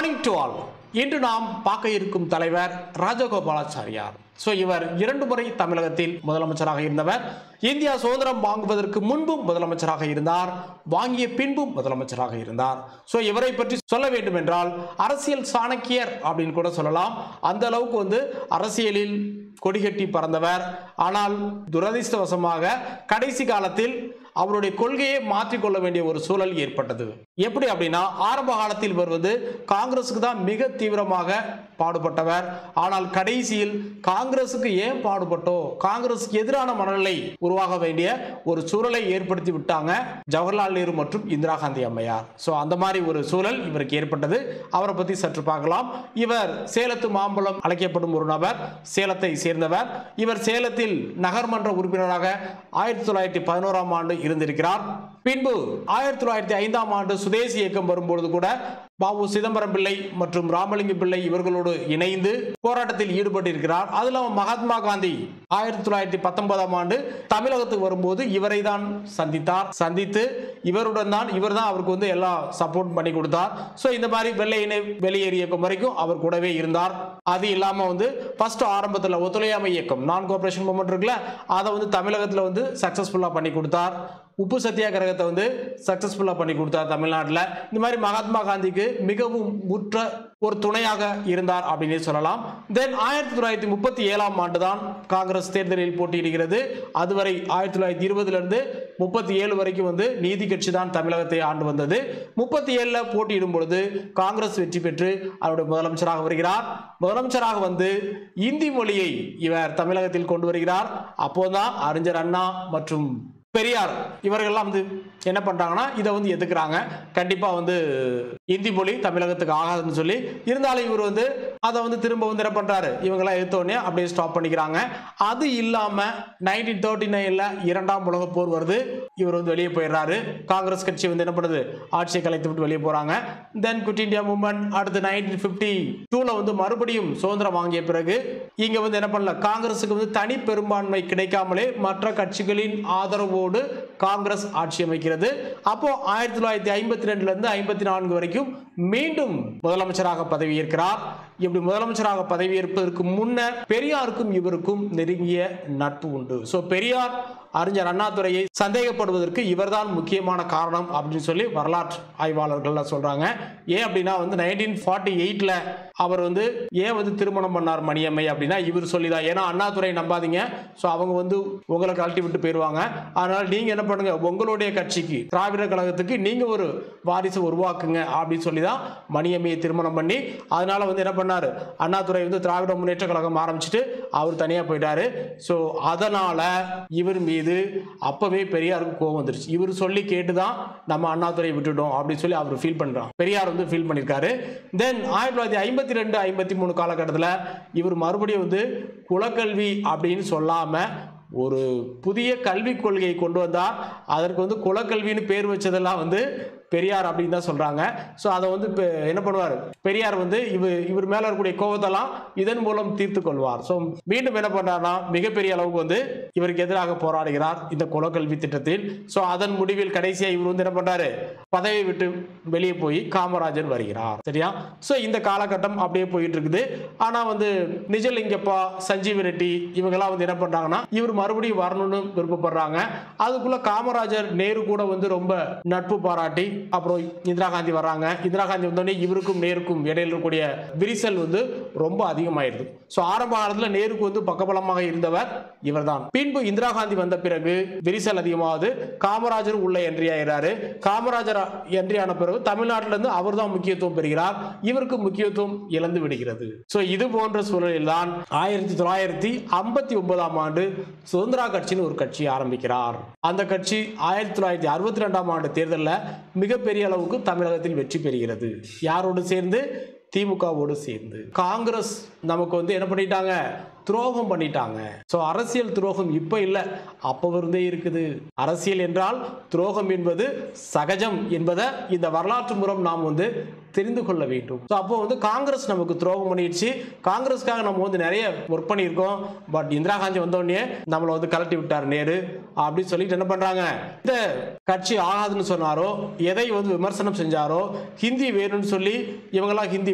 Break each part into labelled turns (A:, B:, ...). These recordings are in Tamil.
A: மார்னிங் டு ஆல் இன்று நாம் பார்க்க இருக்கும் தலைவர் ராஜகோபாலாச்சாரியார் ஸோ இவர் இரண்டு முறை தமிழகத்தில் முதலமைச்சராக இருந்தவர் இந்தியா சுதந்திரம் வாங்குவதற்கு முன்பும் முதலமைச்சராக இருந்தார் வாங்கிய பின்பும் முதலமைச்சராக இருந்தார் ஸோ இவரை பற்றி சொல்ல வேண்டும் என்றால் அரசியல் சாணக்கியர் அப்படின்னு கூட சொல்லலாம் அந்த அளவுக்கு வந்து அரசியலில் கொடிகட்டி பறந்தவர் ஆனால் துரதிர்ஷ்டவசமாக கடைசி காலத்தில் அவருடைய கொள்கையை மாற்றிக்கொள்ள வேண்டிய ஒரு சூழல் ஏற்பட்டது எப்படி அப்படின்னா ஆரம்ப காலத்தில் இவர் வந்து காங்கிரஸுக்கு தான் மிக தீவிரமாக பாடுபட்டவர் ஆனால் கடைசியில் காங்கிரஸுக்கு ஏன் பாடுபட்டோ காங்கிரஸுக்கு எதிரான மனநிலை உருவாக வேண்டிய ஒரு சூழலை ஏற்படுத்தி விட்டாங்க ஜவஹர்லால் நேரு மற்றும் இந்திரா காந்தி அம்மையார் ஸோ அந்த மாதிரி ஒரு சூழல் இவருக்கு ஏற்பட்டது அவரை பற்றி சற்று பார்க்கலாம் இவர் சேலத்து மாம்பழம் அழைக்கப்படும் ஒரு நபர் சேலத்தை சேர்ந்தவர் இவர் சேலத்தில் நகர்மன்ற உறுப்பினராக ஆயிரத்தி தொள்ளாயிரத்தி பதினோராம் ஆண்டு இருந்திருக்கிறார் பின்பு ஆயிரத்தி தொள்ளாயிரத்தி ஐந்தாம் ஆண்டு சுதேசி இயக்கம் வரும்பொழுது கூட பாபு சிதம்பரம் பிள்ளை மற்றும் ராமலிங்க பிள்ளை இவர்களோடு இணைந்து போராட்டத்தில் ஈடுபட்டிருக்கிறார் அது இல்லாமல் மகாத்மா காந்தி ஆயிரத்தி தொள்ளாயிரத்தி பத்தொன்பதாம் ஆண்டு தமிழகத்துக்கு வரும்போது இவரை தான் சந்தித்தார் சந்தித்து இவருடன் தான் இவர் தான் அவருக்கு வந்து எல்லாம் சப்போர்ட் பண்ணி கொடுத்தார் ஸோ இந்த மாதிரி வெள்ளை இணை வெளியேறு இயக்கம் வரைக்கும் அவர் கூடவே இருந்தார் அது இல்லாமல் வந்து ஃபர்ஸ்ட் ஆரம்பத்தில் ஒத்துழையாமை இயக்கம் நான் கோஆபரேஷன் மூமெண்ட் இருக்குல்ல அதை வந்து தமிழகத்தில் வந்து சக்ஸஸ்ஃபுல்லாக பண்ணி கொடுத்தார் உப்பு சத்தியாகிரகத்தை வந்து சக்ஸஸ்ஃபுல்லாக பண்ணி கொடுத்தார் தமிழ்நாட்டில் இந்த மாதிரி மகாத்மா காந்திக்கு மிகவும் முற்ற ஒரு துணையாக இருந்தார் அப்படின்னு சொல்லலாம் தென் ஆயிரத்தி தொள்ளாயிரத்தி முப்பத்தி ஏழாம் ஆண்டு தான் காங்கிரஸ் தேர்தலில் போட்டியிடுகிறது அதுவரை ஆயிரத்தி தொள்ளாயிரத்தி இருபதுலேருந்து முப்பத்தி ஏழு வரைக்கும் வந்து நீதி கட்சி தான் தமிழகத்தை ஆண்டு வந்தது முப்பத்தி ஏழில் போட்டியிடும் பொழுது காங்கிரஸ் வெற்றி பெற்று அவருடைய முதலமைச்சராக வருகிறார் முதலமைச்சராக வந்து இந்தி மொழியை இவர் தமிழகத்தில் கொண்டு வருகிறார் அப்போதான் அறிஞர் அண்ணா மற்றும் பெரியார் இவர்கள்லாம் வந்து என்ன பண்றாங்கன்னா இதை வந்து எதுக்குறாங்க கண்டிப்பா வந்து இந்தி மொழி தமிழகத்துக்கு ஆகாதுன்னு சொல்லி இருந்தாலும் இவர் வந்து அதை வந்து திரும்ப வந்து என்ன பண்றாரு இவங்கெல்லாம் எடுத்தோடனே அப்படியே ஸ்டாப் பண்ணிக்கிறாங்க அது இல்லாம நைன்டீன் தேர்ட்டி நைன்ல இரண்டாம் உலக போர் வருது இவர் வந்து வெளியே போயிடுறாரு காங்கிரஸ் கட்சி வந்து என்ன பண்ணுது ஆட்சியை கலைத்து விட்டு வெளியே போறாங்க தென் குட் இந்தியா மூவ்மெண்ட் அடுத்து நைன்டீன் ஃபிஃப்டி டூல வந்து மறுபடியும் சுதந்திரம் வாங்கிய பிறகு இங்க வந்து என்ன பண்ணல காங்கிரஸுக்கு வந்து தனி பெரும்பான்மை கிடைக்காமலே மற்ற கட்சிகளின் ஆதரவோடு காங்கிரஸ் ஆட்சி அமைக்கிறது அப்போ ஆயிரத்தி தொள்ளாயிரத்தி ஐம்பத்தி ரெண்டுல இருந்து ஐம்பத்தி நான்கு வரைக்கும் மீண்டும் முதலமைச்சராக பதவியேற்கிறார் இப்படி முதலமைச்சராக பதவியேற்பதற்கு முன்னர் பெரியாருக்கும் இவருக்கும் நெருங்கிய நட்பு உண்டு ஸோ பெரியார் அறிஞர் அண்ணாதுரையை சந்தேகப்படுவதற்கு இவர்தான் முக்கியமான காரணம் அப்படின்னு சொல்லி வரலாற்று ஆய்வாளர்கள் சொல்றாங்க ஏன் அப்படின்னா வந்து நைன்டீன் ஃபார்ட்டி எயிட்ல அவர் வந்து ஏன் வந்து திருமணம் பண்ணார் மணியம்மை அப்படின்னா இவர் சொல்லிதான் ஏன்னா அண்ணாதுரை நம்பாதீங்க ஸோ அவங்க வந்து உங்களை கழட்டி விட்டு போயிடுவாங்க அதனால நீங்க என்ன பண்ணுங்க உங்களுடைய கட்சிக்கு திராவிடர் கழகத்துக்கு நீங்க ஒரு வாரிசு உருவாக்குங்க அப்படின்னு சொல்லி தான் மணியம்மையை திருமணம் பண்ணி அதனால வந்து என்ன பண்ணாரு அண்ணாதுரை வந்து திராவிட முன்னேற்ற கழகம் ஆரம்பிச்சுட்டு அவர் தனியா போயிட்டாரு ஸோ அதனால இவர் மீது அப்பவே பெரியாருக்கு கோவம் வந்துருச்சு இவர் சொல்லி கேட்டுதான் நம்ம அண்ணாதுரை விட்டுட்டோம் அப்படின்னு சொல்லி அவர் ஃபீல் பண்றான் பெரியார் வந்து ஃபீல் பண்ணியிருக்காரு தென் ஆயிரத்தி தொள்ளாயிரத்தி ஐம்பத்தி ரெண்டு ஐம்பத்தி மூணு காலகட்டத்தில் இவர் மறுபடியும் வந்து குலக்கல்வி அப்படின்னு சொல்லாம ஒரு புதிய கல்விக் கொள்கையை கொண்டு வந்தார் அதற்கு வந்து குலக்கல்வின்னு பேர் வச்சதெல்லாம் வந்து பெரியார் அப்படின்னு தான் சொல்றாங்க ஸோ அதை வந்து இப்போ என்ன பண்ணுவார் பெரியார் வந்து இவர் இவர் மேல இருக்கக்கூடிய கோபத்தெல்லாம் இதன் மூலம் தீர்த்து கொள்வார் ஸோ மீண்டும் என்ன பண்றாருன்னா மிகப்பெரிய அளவுக்கு வந்து இவருக்கு எதிராக போராடுகிறார் இந்த குலக்கல்வி திட்டத்தில் ஸோ அதன் முடிவில் கடைசியா இவர் வந்து என்ன பண்றாரு பதவியை விட்டு வெளியே போய் காமராஜர் வருகிறார் சரியா ஸோ இந்த காலகட்டம் அப்படியே போயிட்டு இருக்குது ஆனா வந்து நிஜலிங்கப்பா சஞ்சீவ் ரெட்டி இவங்கெல்லாம் வந்து என்ன பண்றாங்கன்னா இவர் மறுபடியும் வரணும்னு விருப்பப்படுறாங்க அதுக்குள்ள காமராஜர் நேரு கூட வந்து ரொம்ப நட்பு பாராட்டி அப்புறம் இந்திரா காந்தி வர்றாங்க இந்திரா காந்தி வந்தோடனே இவருக்கும் நேருக்கும் இடையில இருக்கக்கூடிய விரிசல் வந்து ரொம்ப அதிகமாயிருது ஸோ ஆரம்ப காலத்தில் நேருக்கு வந்து பக்கபலமாக இருந்தவர் இவர்தான் பின்பு இந்திரா காந்தி வந்த பிறகு விரிசல் அதிகமாகுது காமராஜர் உள்ள என்ட்ரி ஆகிறாரு காமராஜர் என்ட்ரி ஆன பிறகு தமிழ்நாட்டில இருந்து அவர் தான் முக்கியத்துவம் பெறுகிறார் இவருக்கு முக்கியத்துவம் இழந்து விடுகிறது ஸோ இது போன்ற சூழலில் தான் ஆயிரத்தி தொள்ளாயிரத்தி ஐம்பத்தி ஒன்பதாம் ஆண்டு சுதந்திரா கட்சின்னு ஒரு கட்சி ஆரம்பிக்கிறார் அந்த கட்சி ஆயிரத்தி தொள்ளாயிரத்தி அறுபத்தி ரெண்டாம் ஆண்டு தேர்தலில் மிகப்பெரிய அளவுக்கு தமிழகத்தில் வெற்றி பெறுகிறது யாரோடு சேர்ந்து திமுகவோடு சேர்ந்து காங்கிரஸ் நமக்கு வந்து என்ன பண்ணிட்டாங்க துரோகம் பண்ணிட்டாங்க ஸோ அரசியல் துரோகம் இப்போ இல்லை அப்போ இருந்தே இருக்குது அரசியல் என்றால் துரோகம் என்பது சகஜம் என்பதை இந்த வரலாற்று மூலம் நாம் வந்து தெரிந்து கொள்ள வேண்டும் ஸோ அப்போ வந்து காங்கிரஸ் நமக்கு துரோகம் பண்ணிடுச்சு காங்கிரஸ்க்காக நம்ம வந்து நிறைய ஒர்க் பண்ணியிருக்கோம் பட் இந்திரா காந்தி வந்தோடனே நம்மளை வந்து கலட்டி விட்டார் நேரு அப்படின்னு சொல்லிட்டு என்ன பண்றாங்க இந்த கட்சி ஆகாதுன்னு சொன்னாரோ எதை வந்து விமர்சனம் செஞ்சாரோ ஹிந்தி வேணும்னு சொல்லி இவங்கெல்லாம் ஹிந்தி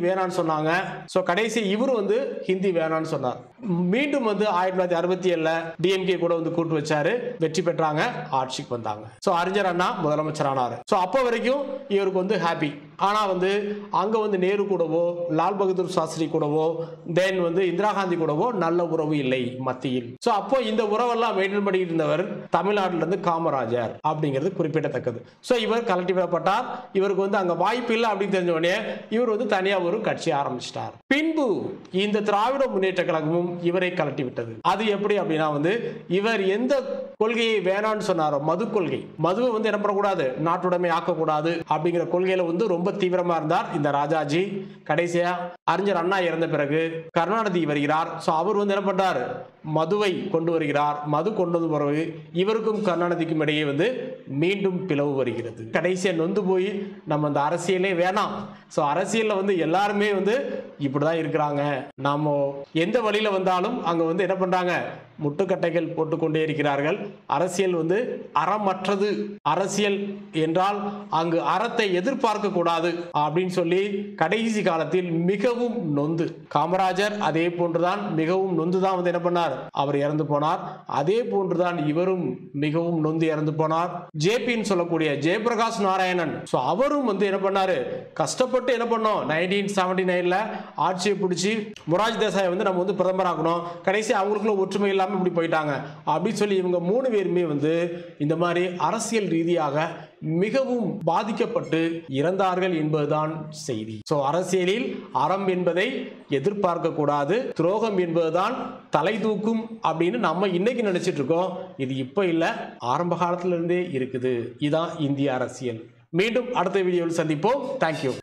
A: வேணான்னு சொன்னாங்க ஸோ கடைசி இவரும் வந்து ஹிந்தி வேணான்னு சொன்னார் மீண்டும் வந்து ஆயிரத்தி தொள்ளாயிரத்தி அறுபத்தி ஏழுல டிஎம்கே கூட வந்து கூட்டு வச்சாரு வெற்றி பெற்றாங்க ஆட்சிக்கு வந்தாங்க ஸோ அறிஞர் அண்ணா முதலமைச்சர் ஆனார் ஸோ அப்போ வரைக்கும் இவருக்கு வந்து ஹாப்பி ஆனால் வந்து அங்கே வந்து நேரு கூடவோ லால் பகதூர் சாஸ்திரி கூடவோ தென் வந்து இந்திரா காந்தி கூடவோ நல்ல உறவு இல்லை மத்தியில் ஸோ அப்போ இந்த உறவெல்லாம் மெயின்டைன் பண்ணிட்டு இருந்தவர் தமிழ்நாட்டில இருந்து காமராஜர் அப்படிங்கிறது குறிப்பிடத்தக்கது ஸோ இவர் கலட்டி விடப்பட்டார் இவருக்கு வந்து அங்கே வாய்ப்பு இல்லை அப்படின்னு தெரிஞ்ச உடனே இவர் வந்து தனியாக ஒரு கட்சி ஆரம்பிச்சிட்டார் பின்பு இந்த திராவிட முன்னேற்ற கழகமும் இவரை கலட்டி விட்டது அது எப்படி அப்படின்னா வந்து இவர் எந்த கொள்கையை வேணான்னு சொன்னாரோ மது கொள்கை மதுவை வந்து என்ன பண்ணக்கூடாது நாட்டுடைமை ஆக்கக்கூடாது அப்படிங்கிற கொள்கையில வந்து ரொம்ப தீவிரமா இருந்தார் இந்த ராஜாஜி கடைசியா அறிஞர் அண்ணா இறந்த பிறகு கருணாநிதி வருகிறார் ஸோ அவர் வந்து என்ன பண்றார் மதுவை கொண்டு வருகிறார் மது கொண்டு வந்து பிறகு இவருக்கும் கருணாநிதிக்கும் இடையே வந்து மீண்டும் பிளவு வருகிறது கடைசியா நொந்து போய் நம்ம அந்த அரசியலே வேணாம் ஸோ அரசியலில் வந்து எல்லாருமே வந்து இப்படி தான் இருக்கிறாங்க நாம எந்த வழியில் வந்தாலும் அங்கே வந்து என்ன பண்ணுறாங்க முட்டுக்கட்டைகள் போட்டுக்கொண்டே இருக்கிறார்கள் அரசியல் வந்து அறமற்றது அரசியல் என்றால் அங்கு அறத்தை எதிர்பார்க்க கூடாது அப்படின்னு சொல்லி கடைசி காலத்தில் மிகவும் நொந்து காமராஜர் அதே போன்றுதான் மிகவும் நொந்து தான் வந்து என்ன பண்ணார் அவர் இறந்து போனார் அதே போன்றுதான் இவரும் மிகவும் நொந்து இறந்து போனார் ஜேபின்னு சொல்லக்கூடிய ஜெயபிரகாஷ் நாராயணன் ஸோ அவரும் வந்து என்ன பண்ணாரு கஷ்டப்பட்டு என்ன பண்ணோம் நைன்டீன் செவன்டி நைன்ல ஆட்சியை பிடிச்சி மொராஜ் தேசாயை வந்து நம்ம வந்து பிரதமராக்கணும் கடைசி அவங்களுக்குள்ள ஒற்றுமை இல்லாமல் இப்படி போயிட்டாங்க அப்படின்னு சொல்லி இவங்க மூணு பேருமே வந்து இந்த மாதிரி அரசியல் ரீதியாக மிகவும் பாதிக்கப்பட்டு இறந்தார்கள் என்பதுதான் செய்தி ஸோ அரசியலில் அறம் என்பதை எதிர்பார்க்க கூடாது துரோகம் என்பதுதான் தலை தூக்கும் அப்படின்னு நம்ம இன்னைக்கு நினைச்சிட்டு இருக்கோம் இது இப்போ இல்லை ஆரம்ப காலத்துல இருந்தே இருக்குது இதான் இந்திய அரசியல் மீண்டும் அடுத்த வீடியோவில் சந்திப்போம் தேங்க்யூ